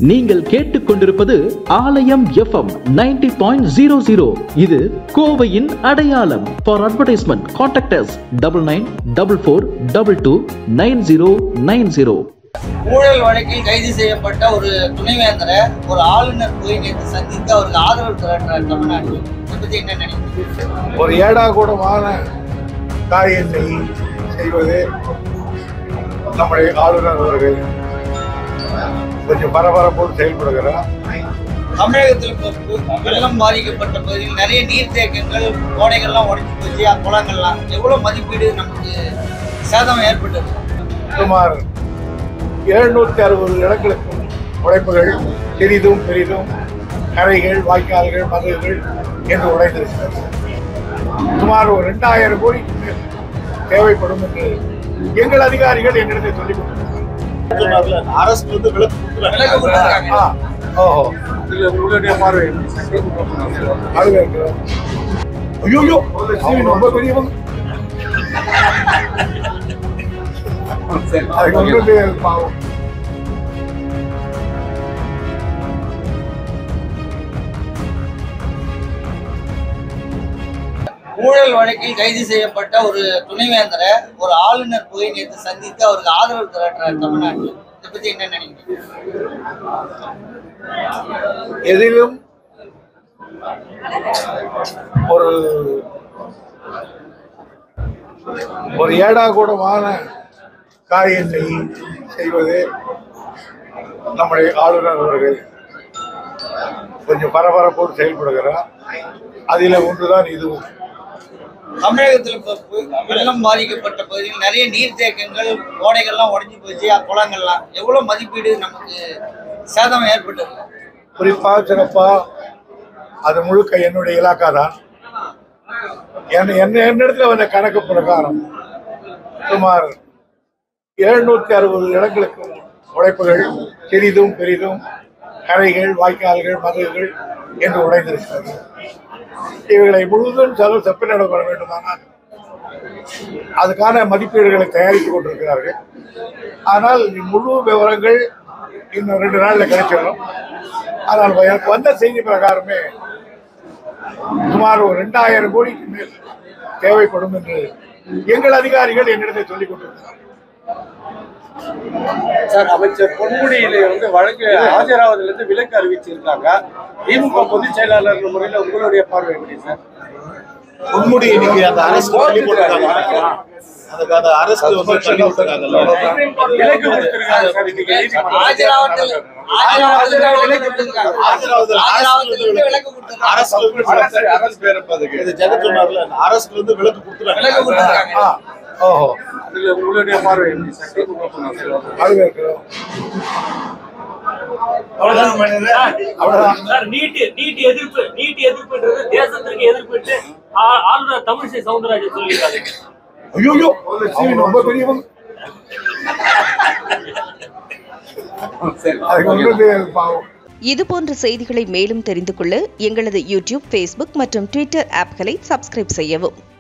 நீங்கள் கேட்டுக்கொண்டிருப்பது ஆலயம் FM ninety point zero zero இது கோவையின் அடையாளம் for advertisement contractors double nine double four double two nine zero nine zero ஊழல் வழக்கில் கைது செய்யப்பட்ட ஒரு துணைவேந்தரை ஒரு ஆளுநர் போய் நேற்று சந்தித்து அவருக்கு ஆதரவு திரட்டுறார் தமிழ்நாட்டில் இதை பத்தி என்ன நினைக்கிறீங்க ஒரு ஏடாகூடமான காரியத்தை செய்வது நம்முடைய ஆளுநர் அவர்கள் கொஞ்சம் பரபரப்போடு செயல்படுகிறார் தமிழகத்தில் இப்போ வெள்ளம் பாதிக்கப்பட்ட பகுதியில் நிறைய நீர்த்தேக்கங்கள் கோடைகள்லாம் உடைஞ்சு போச்சு குளங்கள்லாம் எவ்வளவு மதிப்பீடு நமக்கு சேதம் ஏற்பட்டது சுமார் எழுநூத்தி அறுபது இடங்களுக்கும் உடைப்புகள் சிறிதும் பெரிதும் கரைகள் வாய்க்கால்கள் மதுகள் என்று உடைந்திருக்கிறது சுமார் ஒரு ரெண்டாயிரம் கோடிக்கு மேல் தேவைப்படும் என்று எங்கள் அதிகாரிகள் என்னிடத்தில் சொல்லிக் கொண்டிருக்கிறார்கள் அரசு வந்து விளக்கு விலக்கு கொடுத்துருக்காங்க ஆ, ஓஹோ இதுல உங்களுடைய பார்வை அதுல இருக்கிறோம் ஐயோ அவங்க ரொம்ப பெரியவங்க அதுக்கு வந்து பாவம் ஊழல் வழக்கில் கைது செய்யப்பட்ட ஒரு துணைவேந்தரை ஒரு ஆளுநர் போய் நேற்று சந்தித்து அவருக்கு ஆதரவு திரட்டுறார் தமிழ்நாட்டில் இதை பத்தி என்ன நினைக்கிறீங்க எதிலும் ஒரு ஒரு ஏடாகூடமான காரியத்தை செய்வது நம்முடைய ஆளுநர் அவர்கள் கொஞ்சம் பரபரப்போடு செயல்படுகிறார் அதில் ஒன்றுதான் இதுவும் தமிழகத்தில் இப்போ வெள்ளம் பாதிக்கப்பட்ட பகுதியில் நிறைய நீர்த்தேக்கங்கள் கோடைகள்லாம் உடைஞ்சு போச்சு குளங்கள்லாம் எவ்வளவு மதிப்பீடு நமக்கு சேதம் ஏற்பட்டது குறிப்பாக சிறப்பா அது முழுக்க என்னுடைய இலாக்கா தான் என்ன என்ன என்னிடத்துல வந்த கணக்கு பிரகாரம் சுமார் எழுநூத்தி அறுபது இடங்களுக்கு உடைப்புகள் சிறிதும் பெரிதும் கரைகள் வாய்க்கால்கள் மதுகள் என்று உடைந்திருக்கிறது இவைகளை முழுவதும் செலவு செப்பனிடம் வர வேண்டுமானால் அதுக்கான மதிப்பீடுகளை தயாரித்துக் கொண்டிருக்கிறார்கள் ஆனால் முழு விவரங்கள் இன்னும் ரெண்டு நாள்ல கிடைச்சிடும் ஆனால் எனக்கு வந்த செய்தி பிரகாரமே சுமார் ஒரு ரெண்டாயிரம் கோடிக்கு மேல் தேவைப்படும் என்று எங்கள் அதிகாரிகள் என்னிடத்தை சொல்லிக் கொண்டிருக்கிறார் சார் அமைச்சர் பொன்முடியில வந்து வழக்கு ஆஜராவதுல இருந்து விலக்கு அறிவிச்சிருக்காங்க திமுக பொதுச் செயலாளர் முறையில உங்களுடைய பார்வை எப்படி சார் பொன்முடி இன்னைக்கு அந்த அரசு தள்ளி போட்டிருக்காங்க அதுக்கு அந்த அரசு வந்து தள்ளி விட்டுருக்காங்கல்ல விலக்கு கொடுத்திருக்காங்க சார் இன்னைக்கு நீதிமன்றம். ஆஜராவத்தில் ஆஜராவத்தில் விலக்கு கொடுத்திருக்காங்க. ஆஜராவதுல ஆஜராவத்தில் இருந்து விலக்கு கொடுத்திருக்காங்க. அரசு வந்து அரசு அரசு பேரப்பதுக்கு இது ஜெகத் சொன்னார்ல அரசுல இருந்து விலக்கு விலக்கு கொடுத்துருக்காங்க கொடுத்திருக்காங்க. ஆ, ஓஹோ அதுல உங்களுடைய பார்வை எப்படி சார் திமுக பொதுச் அது இருக்கிறோம் அவ்வளவுதான் சார் நீட் நீட் எதிர்ப்பு நீட் எதிர்ப்புன்றது தேசத்திற்கு எதிர்ப்புட்டு ஆ- ஆளுநர் தமிழிசை சவுந்தரராஜன் சொல்லியிருக்காரு ஐயோ அவங்க ரொம்ப பெரியவங்க அதுக்கு வந்து பாவம் இது போன்ற செய்திகளை மேலும் தெரிந்து கொள்ள எங்களது யூடியூப் ஃபேஸ்புக் மற்றும் ட்விட்டர் ஆப்களை சப்ஸ்கிரைப் செய்யவும்